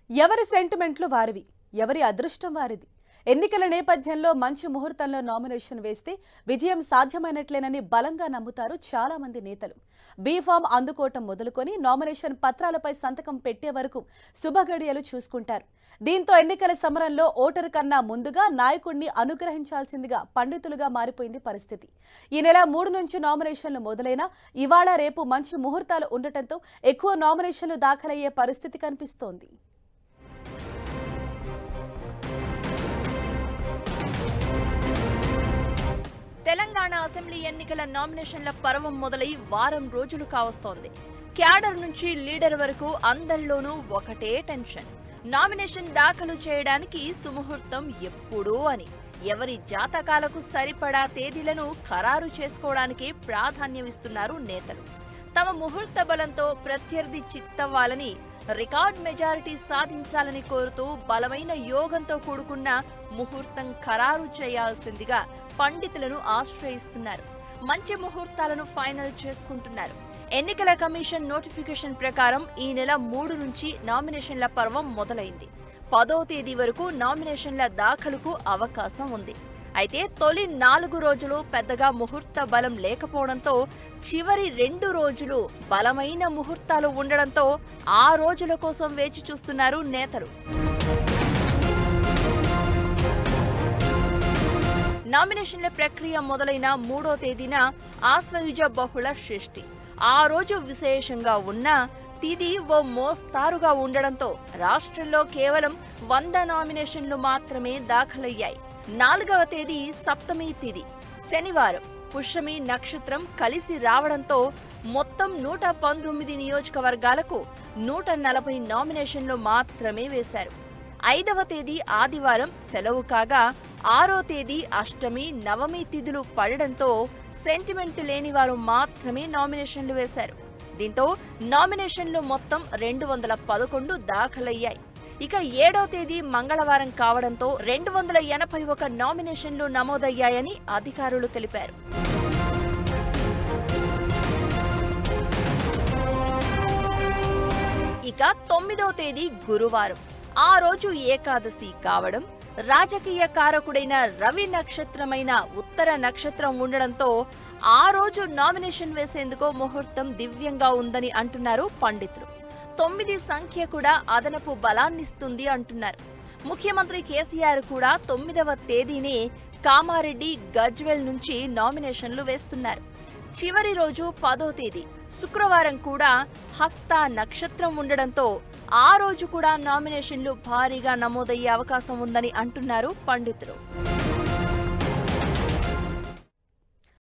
ఎవరి సెంటిమెంట్లు వారివి ఎవరి అదృష్టం వారిది ఎన్నికల నేపథ్యంలో మంచి ముహూర్తంలో నామినేషన్ వేస్తే విజయం సాధ్యమైనట్లేనని బలంగా నమ్ముతారు చాలా మంది నేతలు బీఫామ్ అందుకోవటం మొదలుకొని నామినేషన్ పత్రాలపై సంతకం పెట్టే వరకు శుభగడియలు చూసుకుంటారు దీంతో ఎన్నికల సమరంలో ఓటరు కన్నా ముందుగా నాయకుడిని అనుగ్రహించాల్సిందిగా పండితులుగా మారిపోయింది పరిస్థితి ఈ నెల మూడు నుంచి నామినేషన్లు మొదలైనా ఇవాళ రేపు మంచి ముహూర్తాలు ఉండటంతో ఎక్కువ నామినేషన్లు దాఖలయ్యే పరిస్థితి కనిపిస్తోంది తెలంగాణ అసెంబ్లీ ఎన్నికల నామినేషన్ల పర్వం మొదలై వారం రోజులు కావస్తోంది క్యాడర్ నుంచి లీడర్ వరకు అందరిలోనూ ఒకటే టెన్షన్ నామినేషన్ దాఖలు చేయడానికి సుముహూర్తం ఎప్పుడూ అని ఎవరి జాతకాలకు సరిపడా తేదీలను ఖరారు చేసుకోవడానికి ప్రాధాన్యమిస్తున్నారు నేతలు తమ ముహూర్త బలంతో ప్రత్యర్థి చిత్తవ్వాలని రికార్డ్ మెజారిటీ సాధించాలని కోరుతూ బలమైన యోగంతో కూడుకున్న ముహూర్తం ఖరారు చేయాల్సిందిగా పండితులను ఆశ్రయిస్తున్నారు మంచి ముహూర్తాలను ఫైనల్ చేసుకుంటున్నారు ఎన్నికల కమిషన్ నోటిఫికేషన్ ప్రకారం ఈ నెల మూడు నుంచి నామినేషన్ల పర్వం మొదలైంది పదో తేదీ వరకు నామినేషన్ల దాఖలుకు అవకాశం ఉంది అయితే తొలి నాలుగు రోజులు పెద్దగా ముహూర్త బలం లేకపోవడంతో చివరి రెండు రోజులు బలమైన ముహూర్తాలు ఉండడంతో ఆ రోజుల కోసం వేచి చూస్తున్నారు నేతలు నామినేషన్ల ప్రక్రియ మొదలైన మూడో తేదీన ఆశ్వయుజ బహుళ షష్ఠి ఆ రోజు విశేషంగా ఉన్న తిది ఓ మోస్తారుగా ఉండడంతో రాష్ట్రంలో కేవలం వంద నామినేషన్లు మాత్రమే దాఖలయ్యాయి నాలుగవ తేదీ సప్తమి తిది శనివారం పుష్యమి నక్షత్రం కలిసి రావడంతో మొత్తం నూట పంతొమ్మిది నియోజకవర్గాలకు నూట నలభై నామినేషన్లు మాత్రమే వేశారు ఐదవ తేదీ ఆదివారం సెలవు కాగా ఆరో తేదీ అష్టమి నవమి తిథులు పడడంతో సెంటిమెంట్ లేని వారు మాత్రమే నామినేషన్లు వేశారు దీంతో నామినేషన్లు మొత్తం రెండు వందల పదకొండు దాఖలయ్యాయి ఇక ఏడో తేదీ మంగళవారం కావడంతో రెండు వందల ఎనభై ఒక నామినేషన్లు నమోదయ్యాయని అధికారులు తెలిపారు ఇక తొమ్మిదవ తేదీ గురువారం ఆ రోజు ఏకాదశి కావడం రాజకీయ కారకుడైన రవి నక్షత్రమైన ఉత్తర నక్షత్రం ఉండడంతో ఆ రోజు నామినేషన్ వేసేందుకు ముహూర్తం దివ్యంగా ఉందని అంటున్నారు పండితులు తొమ్మిది సంఖ్య కూడా అదనపు బలాన్నిస్తుంది అంటున్నారు ముఖ్యమంత్రి కేసీఆర్ కూడా తొమ్మిదవ తేదీనే కామారెడ్డి గజ్వెల్ నుంచి నామినేషన్లు వేస్తున్నారు చివరి రోజు పదో తేదీ శుక్రవారం కూడా హస్త నక్షత్రం ఉండడంతో ఆ రోజు కూడా నామినేషన్లు భారీగా నమోదయ్యే అవకాశం ఉందని అంటున్నారు పండితులు